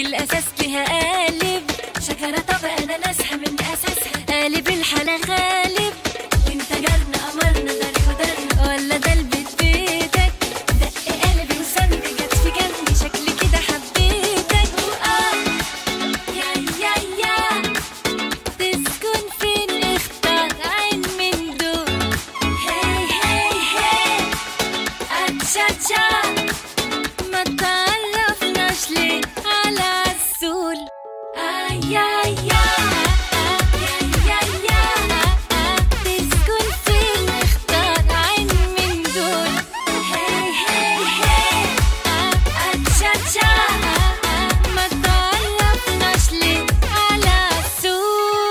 في الأساس لها قالب شجرة طب أنا ناسها من أساسها قالب الحلا غالب وانت جرنا قمرنا در ودر ولا ده البيت بيتك دق قلبي وسند جت في جنبي شكلي كده حبيتك وآه يا يا يا تسكن فين اختار عين من دول هاي هاي هاي اتشاتشا ما تعرفناش ليه على عسول آي آي تسكن فين اختار عين من دول هاي هاي هاي اتشاتشا ما تعرفناش ليه على عسول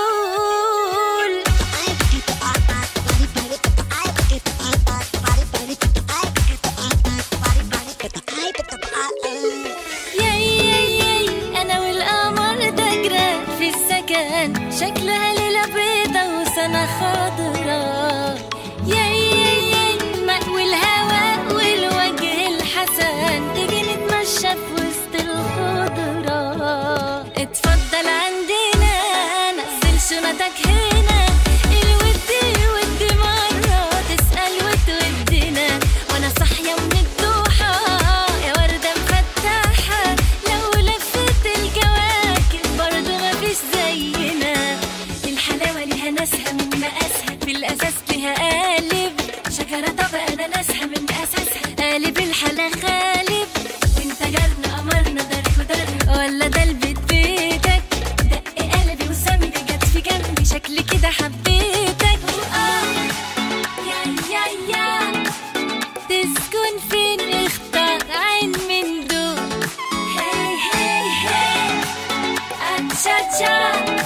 ياي ياي ياي انا والقمر ده جيران في السكن شكلها ليلة بيضة وسنة خضرا ياي ياي ياي الماء والهواء والوجه الحسن تيجي نتمشى في وسط الخضرا اتفضل عندنا نزل شنطك هنا الود الود مرة تسأل وتودنا وانا صاحية من الضحى يا وردة مفتحة لو لفت الكواكب برضو مفيش زينا الحلاوة ليها ناسها من مقاسها في الأساس ليها قالب شجرة طب أنا ناسها من أساسها قالب الحلا غالب وانت جرنا قمرنا در ودر ولا ده البيت بيتك دق قلبي وسمي جت في جنبي شكلي كده حبيتك وآه يا يا يا تسكن فين اختار عين من دول هاي هاي هاي اتشاتشا